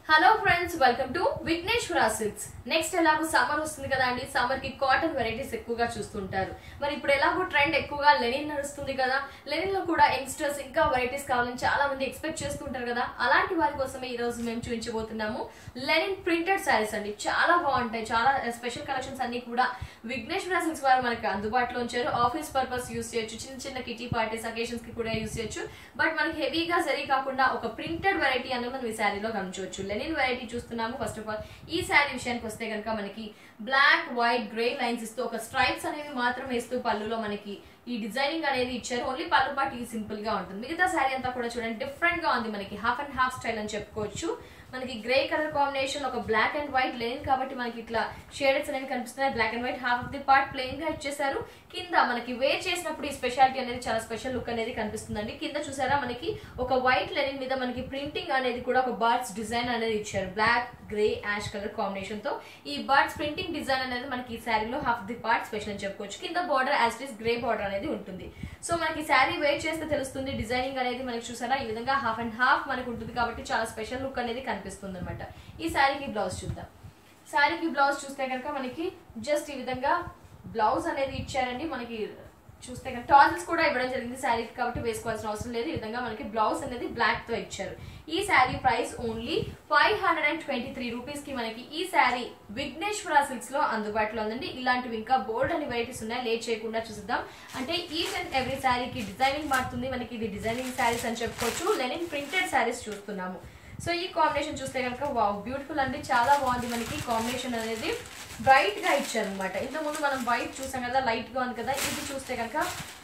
hello friends welcome to Vighneshwara silks next ఎలాగో summer వస్తుంది కదా అండి సమ్మర్ కి కాటన్ వెరైటీస్ ఎక్కువగా చూస్తుంటారు మరి ఇప్పుడు ఎలాగో ట్రెండ్ ఎక్కువగా లెనిన్ నడుస్తుంది కదా లెనిన్ లో కూడా యంగ్స్టర్స్ ఇంకా వెరైటీస్ కావాలని చాలా మంది ఎక్స్పెక్ట్ చేస్తుంటారు కదా అలాంటి వారి కోసమే ఈ రోజు మేము చూపించబోతున్నాము లెనిన్ ప్రింటెడ్ శారీస్ అండి చాలా బాగుంటాయి చాలా స్పెషల్ కలెక్షన్స్ అన్ని కూడా విఘ్నేశ్వర సిల్క్స్ వారు మనకి అందుబాటులో ఉంచారు ఆఫీస్ పర్పస్ యూస్ చేయొచ్చు చిన్న చిన్న కిటీ పార్టీస్ అకేషన్స్ కి కూడా యూస్ చేయొచ్చు బట్ మనకి హెవీగా సరి కాకుండా ఒక ప్రింటెడ్ వెరైటీ అనేది మనం ఈ శారీలో గమనించవచ్చు లెనిన్ వెరైటీ చూస్తున్నాము ఫస్ట్ ఆఫ్ ఆల్ ఈ శారీ విషయానికి వస్తే కనుక మనకి బ్లాక్ వైట్ గ్రే లైన్స్ ఇస్తూ ఒక స్ట్రైప్స్ అనేవి మాత్రం వేస్తూ పళ్ళులో మనకి ఈ డిజైనింగ్ అనేది ఇచ్చారు ఓన్లీ పళ్ళు పాటు ఈ సింపుల్ గా ఉంటుంది మిగతా శారీ అంతా కూడా చూడండి డిఫరెంట్ గా ఉంది మనకి హాఫ్ అండ్ హాఫ్ స్టైల్ అని చెప్పుకోవచ్చు మనకి గ్రే కలర్ కాంబినేషన్ ఒక బ్లాక్ అండ్ వైట్ లేన్ కాబట్టి మనకి ఇట్లా షేడెడ్స్ అనేవి కనిపిస్తున్నాయి black and white half of the part plain గా ఇచ్చేసారు కింద మనకి వేర్ చేసినప్పుడు ఈ స్పెషాలిటీ అనేది చాలా స్పెషల్ లుక్ అనేది కనిపిస్తుందండి కింద చూసారా మనకి ఒక వైట్ లెనిన్ మీద మనకి ప్రింటింగ్ అనేది కూడా ఒక బర్డ్స్ డిజైన్ అనేది ఇచ్చారు black grey ash colour combination తో ఈ బర్డ్స్ ప్రింటింగ్ డిజైన్ అనేది మనకి ఈ శారీలో హాఫ్ ది పార్ట్ స్పెషల్ అని చెప్పుకోవచ్చు కింద border as it grey border అనేది ఉంటుంది సో మనకి శారీ వేర్ చేస్తే తెలుస్తుంది డిజైనింగ్ అనేది మనకి చూసారా ఈ విధంగా హాఫ్ అండ్ హాఫ్ మనకు ఉంటుంది కాబట్టి చాలా స్పెషల్ లుక్ అనేది కనిపిస్తుంది అనమాట ఈ శారీకి బ్లౌజ్ చూద్దాం శారీకి బ్లౌజ్ చూస్తే కనుక మనకి జస్ట్ ఈ విధంగా బ్లౌజ్ అనేది ఇచ్చారండి మనకి చూస్తే కనుక టాజల్స్ కూడా ఇవ్వడం జరిగింది శారీకి కాబట్టి వేసుకోవాల్సిన అవసరం లేదు ఈ విధంగా మనకి బ్లౌజ్ అనేది బ్లాక్ తో ఇచ్చారు ఈ sari price only five hundred and twenty three rupees కి మనకి ఈ శారీ విఘ్నేశ్వర సిల్క్స్ లో అందుబాటులో ఉందండి ఇలాంటివి ఇంకా బోల్డ్ అని వెరైటీస్ ఉన్నాయి లేట్ చేయకుండా చూద్దాం అంటే ఈచ్ అండ్ ఎవ్రీ శారీకి డిజైనింగ్ మారుతుంది మనకి ఇది డిజైనింగ్ శారీస్ అని చెప్పుకోవచ్చు లెనిన్ ప్రింటెడ్ శారీస్ చూస్తున్నాము సో ఈ కాంబినేషన్ చూస్తే కనుక వావ్ బ్యూటిఫుల్ అండి చాలా బాగుంది మనకి కాంబినేషన్ అనేది బ్రైట్ గా ఇచ్చారు అనమాట ఇంతకుముందు మనం వైట్ చూసాం కదా లైట్ గా ఉంది కదా ఇది చూస్తే కనుక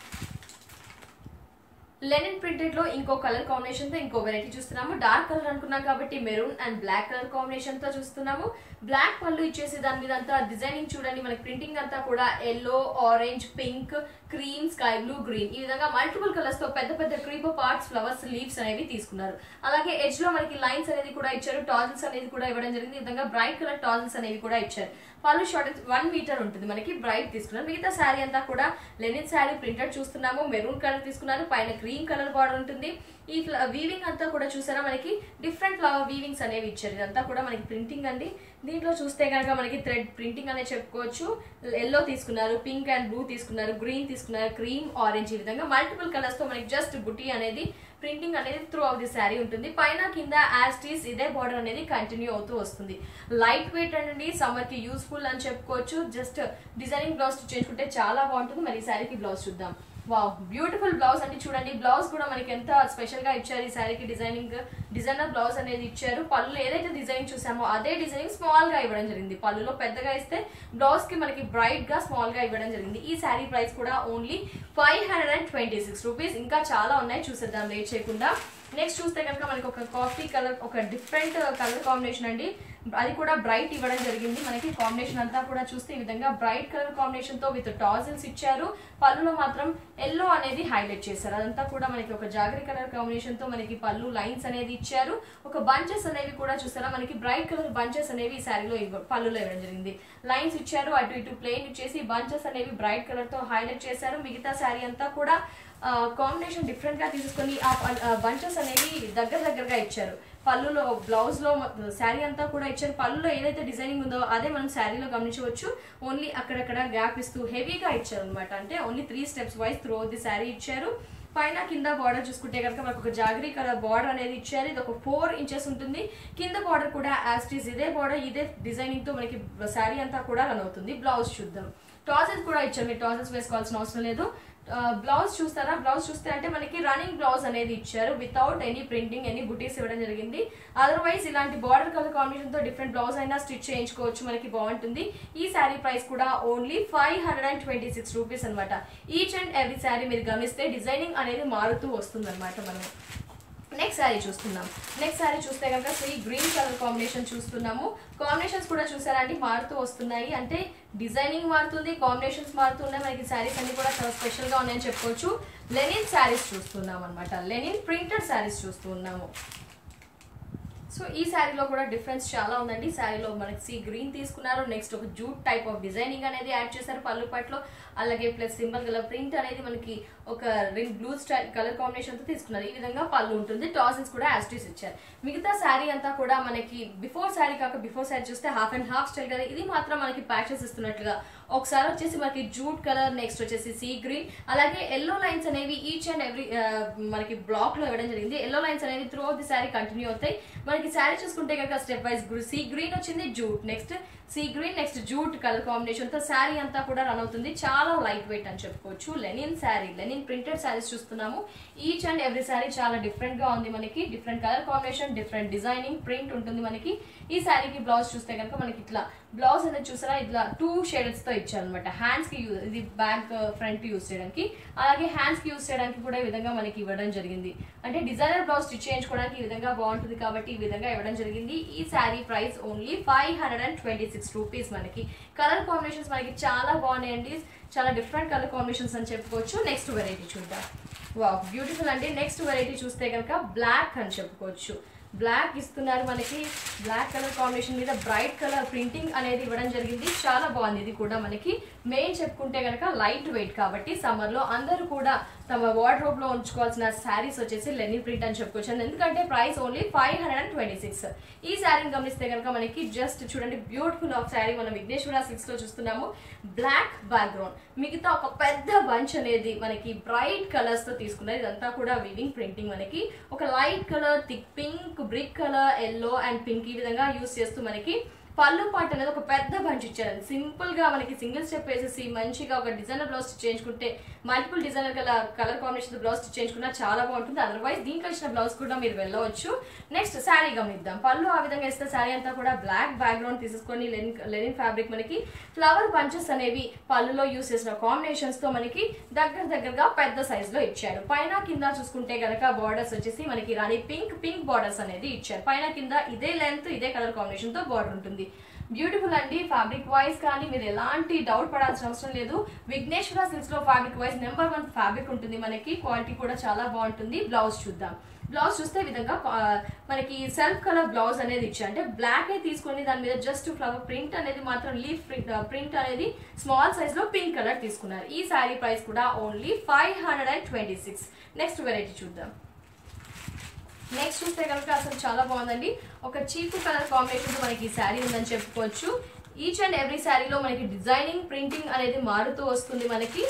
లెనిన్ ప్రింటెడ్ లో ఇంకో కలర్ కాంబినేషన్ తో ఇంకో వెరైటీ చూస్తున్నాము డార్క్ కలర్ అనుకున్నాం కాబట్టి maroon and black colour combination తో చూస్తున్నాము బ్లాక్ పళ్ళు ఇచ్చేసి దాని మీద అంతా డిజైనింగ్ చూడండి మనకి ప్రింటింగ్ అంతా కూడా yellow orange pink cream sky blue green ఈ విధంగా మల్టిపుల్ కలర్స్ తో పెద్ద పెద్ద క్రీపర్ పార్ట్స్ ఫ్లవర్స్ లీవ్స్ అనేవి తీసుకున్నారు అలాగే ఎడ్జ్ లో మనకి లైన్స్ అనేది కూడా ఇచ్చారు టాజిల్స్ అనేది కూడా ఇవ్వడం జరిగింది ఈ విధంగా బ్రైట్ కలర్ టాజిల్స్ అనేవి కూడా ఇచ్చారు పళ్ళు షార్ట్ వన్ మీటర్ ఉంటుంది మనకి బ్రైట్ తీసుకున్నారు మిగతా శారీ అంతా కూడా లెనిన్ శారీ ప్రింటెడ్ చూస్తున్నాము మెరూన్ కలర్ తీసుకున్నారు పైన క్రీమ్ కలర్ బార్డర్ ఉంటుంది ఈ వీవింగ్ అంతా కూడా చూసారా మనకి డిఫరెంట్ ఫ్లవర్ వీవింగ్స్ అనేవి ఇచ్చారు ఇదంతా కూడా మనకి ప్రింటింగ్ అండి దీంట్లో చూస్తే కనుక మనకి థ్రెడ్ ప్రింటింగ్ అనేది చెప్పుకోవచ్చు ఎల్లో తీసుకున్నారు పింక్ అండ్ బ్లూ తీసుకున్నారు గ్రీన్ తీసుకున్నారు క్రీమ్ ఆరెంజ్ ఈ విధంగా మల్టిపుల్ కలర్స్ తో మనకి జస్ట్ బుటీ అనేది ప్రింటింగ్ అనేది త్రూ ఆఫ్ ది శారీ ఉంటుంది పైన కింద యాస్టీస్ ఇదే బార్డర్ అనేది కంటిన్యూ అవుతూ వస్తుంది లైట్ వెయిట్ అండి సమ్మర్ కి యూస్ఫుల్ అని చెప్పుకోవచ్చు జస్ట్ డిజైనింగ్ బ్లౌజ్ చేయించుకుంటే చాలా బాగుంటుంది మరి ఈ శారీకి బ్లౌజ్ చూద్దాం వావ్ బ్యూటిఫుల్ బ్లౌజ్ అంటే చూడండి బ్లౌజ్ కూడా మనకి ఎంత స్పెషల్ గా ఇచ్చారు ఈ శారీకి డిజైనింగ్ డిజైనర్ బ్లౌజ్ అనేది ఇచ్చారు పళ్ళు ఏదైతే డిజైన్ చూసామో అదే డిజైనింగ్ స్మాల్ గా ఇవ్వడం జరిగింది పళ్ళులో పెద్దగా ఇస్తే బ్లౌజ్ కి మనకి బ్రైట్ గా స్మాల్ గా ఇవ్వడం జరిగింది ఈ శారీ ప్రైస్ కూడా only five hundred and twenty six rupees ఇంకా చాలా ఉన్నాయి చూసేద్దాం లేట్ చేయకుండా నెక్స్ట్ చూస్తే కనుక మనకి ఒక కాఫీ కలర్ ఒక డిఫరెంట్ కలర్ కాంబినేషన్ అండి అది కూడా బ్రైట్ ఇవ్వడం జరిగింది మనకి కాంబినేషన్ అంతా కూడా చూస్తే ఈ విధంగా బ్రైట్ కలర్ కాంబినేషన్ తో విత్ టాజిల్స్ ఇచ్చారు పళ్ళులో మాత్రం ఎల్లో అనేది హైలైట్ చేశారు అదంతా కూడా మనకి ఒక జాగరి కలర్ కాంబినేషన్ తో మనకి పళ్ళు లైన్స్ అనేది ఇచ్చారు ఒక బంచెస్ అనేవి కూడా చూసారా మనకి బ్రైట్ కలర్ బంచెస్ అనేవి ఈ శారీలో ఇవ్వ పళ్ళులో ఇవ్వడం జరిగింది లైన్స్ ఇచ్చారు అటు ఇటు ప్లెయిన్ ఇచ్చేసి బంచెస్ అనేవి బ్రైట్ కలర్ తో హైలైట్ చేశారు మిగతా శారీ అంతా కూడా కాంబినేషన్ డిఫరెంట్ గా తీసుకొని ఆ బంచెస్ అనేవి దగ్గర దగ్గరగా ఇచ్చారు పళ్ళులో బ్లౌజ్ లో శారీ అంతా కూడా ఇచ్చారు పళ్ళులో ఏదైతే డిజైనింగ్ ఉందో అదే మనం శారీలో గమనించవచ్చు ఓన్లీ అక్కడక్కడ గ్యాప్ ఇస్తూ హెవీగా ఇచ్చారు అనమాట అంటే only three steps wise through the sari ఇచ్చారు పైన కింద బార్డర్ చూసుకుంటే కనుక మనకు ఒక జాగరీ కలర్ బార్డర్ అనేది ఇచ్చారు ఇది ఒక ఫోర్ ఇంచెస్ ఉంటుంది కింద బార్డర్ కూడా యాస్టీస్ ఇదే బార్డర్ ఇదే డిజైనింగ్ తో మనకి శారీ అంతా కూడా రన్ అవుతుంది బ్లౌజ్ చూద్దాం టాజెస్ కూడా ఇచ్చారు మీరు టాజెస్ వేసుకోవాల్సిన అవసరం లేదు బ్లౌజ్ చూస్తారా బ్లౌజ్ చూస్తే అంటే మనకి రన్నింగ్ బ్లౌజ్ అనేది ఇచ్చారు వితౌట్ ఎనీ ప్రింటింగ్ ఎనీ బుటీస్ ఇవ్వడం జరిగింది అదర్వైజ్ ఇలాంటి బార్డర్ కలర్ కాంబినేషన్ తో డిఫరెంట్ బ్లౌజ్ అయినా స్టిచ్ చేయించుకోవచ్చు మనకి బాగుంటుంది ఈ శారీ ప్రైస్ కూడా only five hundred and twenty six rupees అనమాట ఈచ్ అండ్ ఎవ్రీ శారీ మీరు గమనిస్తే డిజైనింగ్ అనేది మారుతూ వస్తుంది అనమాట మనం నెక్స్ట్ శారీ చూస్తున్నాం నెక్స్ట్ శారీ చూస్తే కనుక సీ గ్రీన్ కలర్ కాంబినేషన్ చూస్తున్నాము కాంబినేషన్స్ కూడా చూసారా అండి మారుతూ వస్తున్నాయి అంటే డిజైనింగ్ మారుతుంది కాంబినేషన్స్ మారుతున్నాయి మనకి శారీస్ అన్ని కూడా చాలా స్పెషల్ గా ఉన్నాయని చెప్పుకోవచ్చు లెనిన్ శారీస్ చూస్తున్నాం అనమాట లెనిన్ ప్రింటెడ్ శారీస్ చూస్తూ ఉన్నాము సో ఈ శారీలో కూడా డిఫరెన్స్ చాలా ఉందండి శారీలో మనకి సీ గ్రీన్ తీసుకున్నారు నెక్స్ట్ ఒక జూట్ టైప్ ఆఫ్ డిజైనింగ్ అనేది యాడ్ చేశారు పళ్ళు పట్లో అలాగే ప్లస్ సింబల్ గల ప్రింట్ అనేది మనకి ఒక ring blue style colour combination తో తీసుకున్నారు ఈ విధంగా పళ్ళు ఉంటుంది టాసిల్స్ కూడా యాస్టీస్ ఇచ్చారు మిగతా శారీ అంతా కూడా మనకి బిఫోర్ శారీ కాక బిఫోర్ శారీ చూస్తే హాఫ్ అండ్ హాఫ్ స్టైల్ కదా ఇది మాత్రం మనకి ప్యాచెస్ ఇస్తున్నట్లుగా ఒకసారి వచ్చేసి మనకి జూట్ కలర్ నెక్స్ట్ వచ్చేసి సీ గ్రీన్ అలాగే ఎల్లో లైన్స్ అనేవి ఈచ్ అండ్ ఎవ్రీ మనకి బ్లాక్ లో ఇవ్వడం జరిగింది ఎల్లో లైన్స్ అనేవి throughout the sari continue అవుతాయి మనకి శారీ చూసుకుంటే కనుక స్టెప్ వైజ్ సీ గ్రీన్ వచ్చింది jute next sea green next jute colour combination తో శారీ అంతా కూడా రన్ అవుతుంది చాలా లైట్ వెయిట్ అని చెప్పుకోవచ్చు linen sari linen printed saris చూస్తున్నాము ఈచ్ అండ్ ఎవ్రీ శారీ చాలా డిఫరెంట్ గా ఉంది మనకి different colour combination different designing print ఉంటుంది మనకి ఈ శారీకి బ్లౌజ్ చూస్తే కనుక మనకి ఇట్లా బ్లౌజ్ అనేది చూసారా ఇట్లా టూ షేడ్స్ తో ఇచ్చారు అనమాట హ్యాండ్స్ కి యూజ్ ఇది బ్యాక్ ఫ్రంట్ యూజ్ చేయడానికి అలాగే హ్యాండ్స్ కి యూజ్ చేయడానికి కూడా ఈ విధంగా మనకి ఇవ్వడం జరిగింది అంటే డిజైనర్ బ్లౌజ్ స్టిచ్ చేయించుకోవడానికి ఈ విధంగా బాగుంటుంది కాబట్టి ఈ విధంగా ఇవ్వడం జరిగింది ఈ sari price only five hundred and twenty six rupees మనకి కలర్ కాంబినేషన్స్ మనకి చాలా బాగున్నాయండి చాలా డిఫరెంట్ కలర్ కాంబినేషన్స్ అని చెప్పుకోవచ్చు నెక్స్ట్ వెరైటీ చూద్దాం వా బ్యూటిఫుల్ అండి నెక్స్ట్ వెరైటీ చూస్తే కనుక బ్లాక్ అని చెప్పుకోవచ్చు బ్లాక్ ఇస్తున్నారు మనకి బ్లాక్ కలర్ కాంబినేషన్ మీద బ్రైట్ కలర్ ప్రింటింగ్ అనేది ఇవ్వడం జరిగింది చాలా బాగుంది ఇది కూడా మనకి మెయిన్ చెప్పుకుంటే కనుక లైట్ వెయిట్ కాబట్టి సమ్మర్ లో అందరూ కూడా తమ వార్డ్రోబ్ లో ఉంచుకోవాల్సిన శారీస్ వచ్చేసి లెనిన్ ప్రింట్ అని చెప్పుకోవచ్చు ఎందుకంటే price only five hundred and twenty six ఈ శారీని గమనిస్తే కనుక మనకి జస్ట్ చూడండి బ్యూటిఫుల్ ఆఫ్ శారీ మనం విఘ్నేశ్వర సిక్స్ లో చూస్తున్నాము బ్లాక్ బ్యాక్గ్రౌండ్ మిగతా ఒక పెద్ద బంచ్ అనేది మనకి బ్రైట్ కలర్స్ తో తీసుకున్నారు ఇదంతా కూడా వివింగ్ ప్రింటింగ్ మనకి ఒక light colour thick pink brick colour yellow and pink ఈ విధంగా యూస్ చేస్తూ మనకి పళ్ళు పాట అనేది ఒక పెద్ద బంచ్ ఇచ్చారు సింపుల్ గా మనకి సింగిల్ స్టెప్ వేసేసి మంచిగా ఒక డిజైనర్ బ్లౌజ్ స్టిచ్ చేయించుకుంటే మల్టిపుల్ డిజైనర్ గల కలర్ కాంబినేషన్ బ్లౌజ్ స్టిచ్ చేయించుకున్నా చాలా బాగుంటుంది అదర్వైజ్ దీంట్లో ఇచ్చిన బ్లౌజ్ కూడా మీరు వెళ్ళవచ్చు నెక్స్ట్ శారీ గమనిద్దాం పళ్ళు ఆ విధంగా ఇస్తే శారీ అంతా కూడా బ్లాక్ బ్యాక్గ్రౌండ్ తీసేసుకొని లెనిన్ లెనిన్ ఫ్యాబ్రిక్ మనకి ఫ్లవర్ బంచెస్ అనేవి పళ్ళులో యూస్ చేసిన కాంబినేషన్స్ తో మనకి దగ్గర దగ్గరగా పెద్ద సైజ్ లో ఇచ్చారు పైన కింద చూసుకుంటే గనక బార్డర్స్ వచ్చేసి మనకి రాణి పింక్ పింక్ బార్డర్స్ అనేది ఇచ్చారు పైన కింద ఇదే లెంత్ ఇదే కలర్ కాంబినేషన్ తో బార్డర్ ఉంటుంది బ్యూటిఫుల్ అండి ఫ్యాబ్రిక్ వైజ్ కానీ మీరు ఎలాంటి డౌట్ పడాల్సిన అవసరం లేదు విఘ్నేశ్వర సిల్క్స్ లో fabric wise number one fabric ఉంటుంది మనకి క్వాలిటీ కూడా చాలా బాగుంటుంది బ్లౌజ్ చూద్దాం బ్లౌజ్ చూస్తే ఈ విధంగా ఆ, మనకి సెల్ఫ్ కలర్ బ్లౌజ్ అనేది ఇచ్చారు అంటే బ్లాక్ తీసుకొని దాని మీద జస్ట్ ఫ్లవర్ ప్రింట్ అనేది మాత్రం లీఫ్ ప్రింట్ అనేది స్మాల్ సైజ్ లో పింక్ కలర్ తీసుకున్నారు ఈ శారీ ప్రైస్ కూడా only five hundred and twenty six next variety చూద్దాం నెక్స్ట్ చూస్తే కనుక అసలు చాలా బాగుందండి ఒక చీకు కలర్ కాంబినేషన్ తో మనకి ఈ శారీ ఉందని చెప్పుకోవచ్చు ఈచ్ అండ్ ఎవ్రీ శారీలో మనకి డిజైనింగ్ ప్రింటింగ్ అనేది మారుతూ వస్తుంది మనకి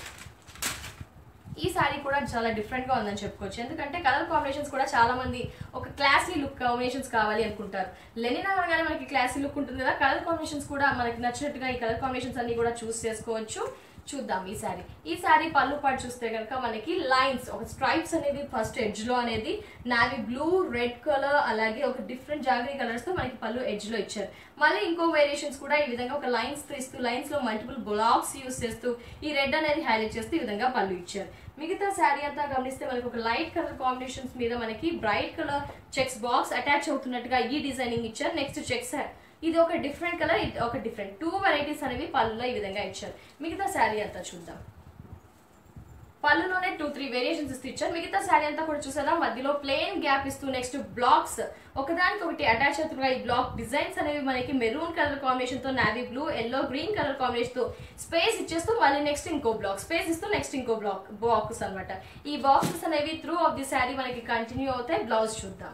ఈ శారీ కూడా చాలా డిఫరెంట్ గా ఉందని చెప్పుకోవచ్చు ఎందుకంటే కలర్ కాంబినేషన్స్ కూడా చాలా మంది ఒక క్లాసీ లుక్ కాంబినేషన్స్ కావాలి అనుకుంటారు లెనిన్ అనగానే మనకి క్లాసీ లుక్ ఉంటుంది కదా కలర్ కాంబినేషన్స్ కూడా మనకి నచ్చినట్టుగా ఈ కలర్ కాంబినేషన్స్ అన్ని కూడా చూస్ చేసుకోవచ్చు చూద్దాం ఈ శారీ ఈ శారీ పళ్ళు పాటు చూస్తే కనుక మనకి లైన్స్ ఒక స్ట్రైప్స్ అనేది ఫస్ట్ ఎడ్జ్ లో అనేది నావీ బ్లూ రెడ్ కలర్ అలాగే ఒక డిఫరెంట్ జాగరీ కలర్స్ తో మనకి పళ్ళు ఎడ్జ్ లో ఇచ్చారు మళ్ళీ ఇంకో వేరియేషన్స్ కూడా ఈ విధంగా ఒక లైన్స్ తో ఇస్తూ లైన్స్ లో మల్టిపుల్ బ్లాక్స్ యూస్ చేస్తూ ఈ రెడ్ అనేది హైలైట్ చేస్తూ ఈ విధంగా పళ్ళు ఇచ్చారు మిగతా శారీ అంతా గమనిస్తే మనకి ఒక లైట్ కలర్ కాంబినేషన్స్ మీద మనకి bright colour checks box attach అవుతున్నట్టుగా ఈ డిజైనింగ్ ఇచ్చారు నెక్స్ట్ చెక్స్ ఇది ఒక డిఫరెంట్ కలర్ ఇది ఒక డిఫరెంట్ టూ వెరైటీస్ అనేవి పళ్ళులో ఈ విధంగా ఇచ్చారు మిగతా శారీ అంతా చూద్దాం పళ్ళులోనే టూ త్రీ వేరియేషన్స్ ఇస్తూ ఇచ్చారు మిగతా శారీ అంతా కూడా చూసారా మధ్యలో ప్లేన్ గ్యాప్ ఇస్తూ నెక్స్ట్ బ్లాక్స్ ఒకదానికి ఒకటి అటాచ్ అవుతున్న ఈ బ్లాక్ డిజైన్స్ అనేవి మనకి మెరూన్ కలర్ కాంబినేషన్ తో navy blue yellow green colour combination తో స్పేస్ ఇచ్చేస్తూ మళ్ళీ నెక్స్ట్ ఇంకో బ్లాక్ స్పేస్ ఇస్తూ నెక్స్ట్ ఇంకో బ్లాక్ బాక్స్ అన్నమాట ఈ బాక్సెస్ అనేవి త్రూ ఆఫ్ ది శారీ మనకి కంటిన్యూ అవుతాయి బ్లౌజ్ చూద్దాం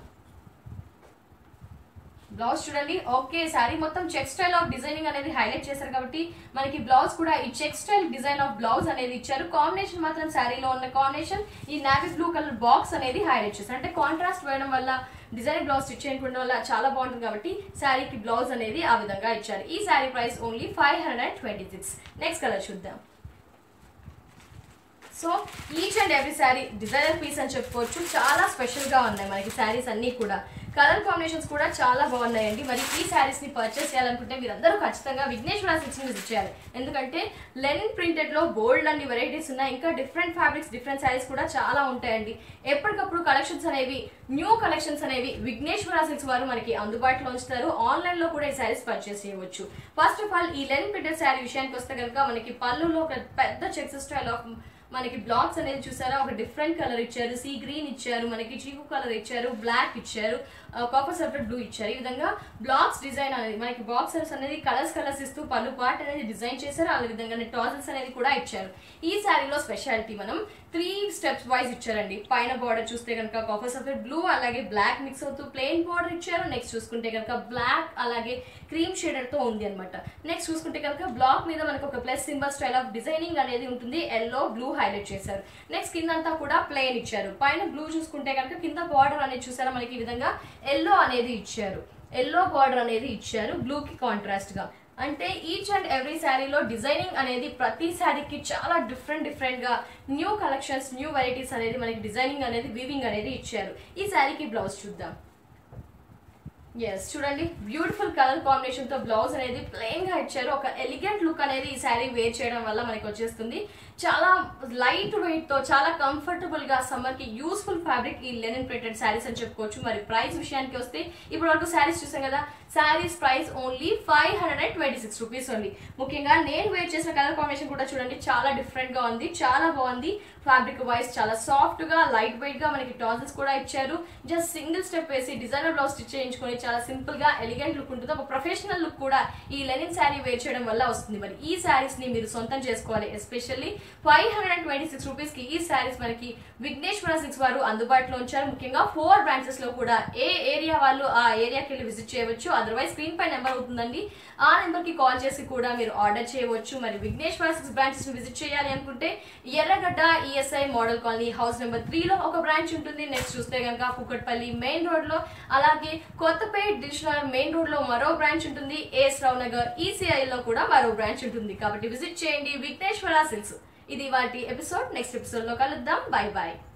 బ్లౌజ్ చూడండి ఓకే శారీ మొత్తం చెక్ స్టైల్ ఆఫ్ డిజైనింగ్ అనేది హైలైట్ చేశారు కాబట్టి మనకి బ్లౌజ్ కూడా ఈ check style design of blouse అనేది ఇచ్చారు కాంబినేషన్ మాత్రం శారీలో ఉన్న కాంబినేషన్ ఈ నావీ బ్లూ కలర్ బాక్స్ అనేది హైలైట్ చేశారు అంటే కాంట్రాస్ట్ వేయడం వల్ల డిజైన్ బ్లౌజ్ స్టిచ్ చేయడం వల్ల చాలా బాగుంటుంది కాబట్టి శారీకి బ్లౌజ్ అనేది ఆ విధంగా ఇచ్చారు ఈ sari price only five hundred and twenty six next colour చూద్దాం so each and every sari designer piece అని చెప్పుకోవచ్చు చాలా స్పెషల్ గా ఉన్నాయి మనకి శారీస్ అన్ని కూడా కలర్ కాంబినేషన్స్ కూడా చాలా బాగున్నాయండి మరి ఈ శారీస్ ని పర్చేస్ చేయాలనుకుంటే మీరందరూ ఖచ్చితంగా విఘ్నేశ్వర సిక్స్ ని విజిట్ చేయాలి ఎందుకంటే లెనిన్ ప్రింటెడ్ లో బోల్డ్ అన్ని వెరైటీస్ ఉన్నాయి ఇంకా డిఫరెంట్ ఫ్యాబ్రిక్స్ డిఫరెంట్ శారీస్ కూడా చాలా ఉంటాయండి ఎప్పటికప్పుడు కలెక్షన్స్ అనేవి న్యూ కలెక్షన్స్ అనేవి విఘ్నేశ్వర సిల్క్స్ వారు మనకి అందుబాటులో ఉంచుతారు ఆన్లైన్ లో కూడా ఈ శారీస్ పర్చేస్ చేయవచ్చు ఫస్ట్ ఆఫ్ ఆల్ ఈ లెనిన్ ప్రింటెడ్ శారీ విషయానికి వస్తే కనుక మనకి పళ్ళులో ఒక పెద్ద చెక్స్ స్టైల్ ఆఫ్ మనకి బ్లాక్స్ అనేది చూసారా ఒక డిఫరెంట్ కలర్ ఇచ్చారు సీ గ్రీన్ ఇచ్చారు మనకి చీకు కలర్ ఇచ్చారు బ్లాక్ ఇచ్చారు కాపర్ సపరేట్ బ్లూ ఇచ్చారు ఈ విధంగా బ్లాక్స్ డిజైన్ అనేది మనకి బాక్సర్స్ అనేది కలర్స్ కలర్స్ ఇస్తూ పళ్ళు పార్ట్ అనేది డిజైన్ చేశారు అదే విధంగా టాజల్స్ అనేది కూడా ఇచ్చారు ఈ శారీలో స్పెషాలిటీ మనం త్రీ స్టెప్స్ వైజ్ ఇచ్చారండి పైన బార్డర్ చూస్తే కనుక కాఫర్ సఫెడ్ బ్లూ అలాగే బ్లాక్ మిక్స్ అవుతూ ప్లెయిన్ బార్డర్ ఇచ్చారు నెక్స్ట్ చూసుకుంటే కనుక బ్లాక్ అలాగే క్రీమ్ షేడర్ తో ఉంది అనమాట నెక్స్ట్ చూసుకుంటే కనుక బ్లాక్ మీద మనకు ఒక plus symbol style of designing అనేది ఉంటుంది ఎల్లో బ్లూ హైలైట్ చేశారు నెక్స్ట్ కింద అంతా కూడా ప్లెయిన్ ఇచ్చారు పైన బ్లూ చూసుకుంటే కనుక కింద బార్డర్ అనేది చూసారా మనకి ఈ విధంగా ఎల్లో అనేది ఇచ్చారు ఎల్లో బార్డర్ అనేది ఇచ్చారు బ్లూ కి కాంట్రాస్ట్ గా అంటే ఈచ్ అండ్ ఎవ్రీ శారీలో డిజైనింగ్ అనేది ప్రతి శారీకి చాలా డిఫరెంట్ డిఫరెంట్ గా న్యూ కలెక్షన్స్ న్యూ వెరైటీస్ అనేది మనకి డిజైనింగ్ అనేది వీవింగ్ అనేది ఇచ్చారు ఈ శారీకి బ్లౌజ్ చూద్దాం ఎస్ చూడండి బ్యూటిఫుల్ కలర్ కాంబినేషన్ తో బ్లౌజ్ అనేది ప్లెయిన్ గా ఇచ్చారు ఒక ఎలిగెంట్ లుక్ అనేది ఈ శారీ వేర్ చేయడం వల్ల మనకి వచ్చేస్తుంది చాలా లైట్ వెయిట్ తో చాలా కంఫర్టబుల్ గా సమ్మర్ కి యూస్ఫుల్ ఫ్యాబ్రిక్ ఈ లెనిన్ ప్రింటెడ్ శారీస్ అని చెప్పుకోవచ్చు మరి ప్రైస్ విషయానికి వస్తే ఇప్పుడు వరకు శారీస్ చూసాం కదా saris price only five hundred and twenty six rupees only ముఖ్యంగా నేను వేర్ చేసిన కలర్ కాంబినేషన్ కూడా చూడండి చాలా డిఫరెంట్ గా ఉంది చాలా బాగుంది ఫ్యాబ్రిక్ వైజ్ చాలా సాఫ్ట్ గా లైట్ వెయిట్ గా మనకి టాజల్స్ కూడా ఇచ్చారు జస్ట్ సింగిల్ స్టెప్ వేసి డిజైనర్ బ్లౌజ్ స్టిచ్ చేయించుకొని చాలా సింపుల్ గా ఎలిగెంట్ లుక్ ఉంటుంది ఒక ప్రొఫెషనల్ లుక్ కూడా ఈ లెనిన్ శారీ వేర్ చేయడం వల్ల వస్తుంది మరి ఈ శారీస్ ని మీరు సొంతం చేసుకోవాలి especially five hundred and twenty six rupees కి ఈ శారీస్ మనకి విఘ్నేశ్వర సిక్స్ వారు అందుబాటులో ఉంచారు ముఖ్యంగా ఫోర్ బ్రాంచెస్ లో కూడా ఏ ఏరియా వాళ్ళు ఆ ఏరియాకి వెళ్ళి విజిట్ చేయవచ్చు అదర్వైజ్ స్క్రీన్ పై నెంబర్ అవుతుందండి ఆ నెంబర్ కి కాల్ చేసి కూడా మీరు ఆర్డర్ చేయవచ్చు మరి విఘ్నేశ్వర సిక్స్ బ్రాంచెస్ విజిట్ చేయాలి అనుకుంటే Erragadda ESI model colony house number three లో ఒక బ్రాంచ్ ఉంటుంది నెక్స్ట్ చూస్తే కనుక కుకట్పల్లి మెయిన్ రోడ్ లో అలాగే కొత్తపేట్ దిల్షనగర్ మెయిన్ రోడ్ లో మరో బ్రాంచ్ ఉంటుంది ఏఎస్ రావు నగర్ ఈసీఐ లో కూడా మరో బ్రాంచ్ ఉంటుంది కాబట్టి విజిట్ చేయండి విఘ్నేశ్వర సిల్క్స్ ఇది వాటి ఎపిసోడ్ నెక్స్ట్ ఎపిసోడ్ లో కలుద్దాం బై బాయ్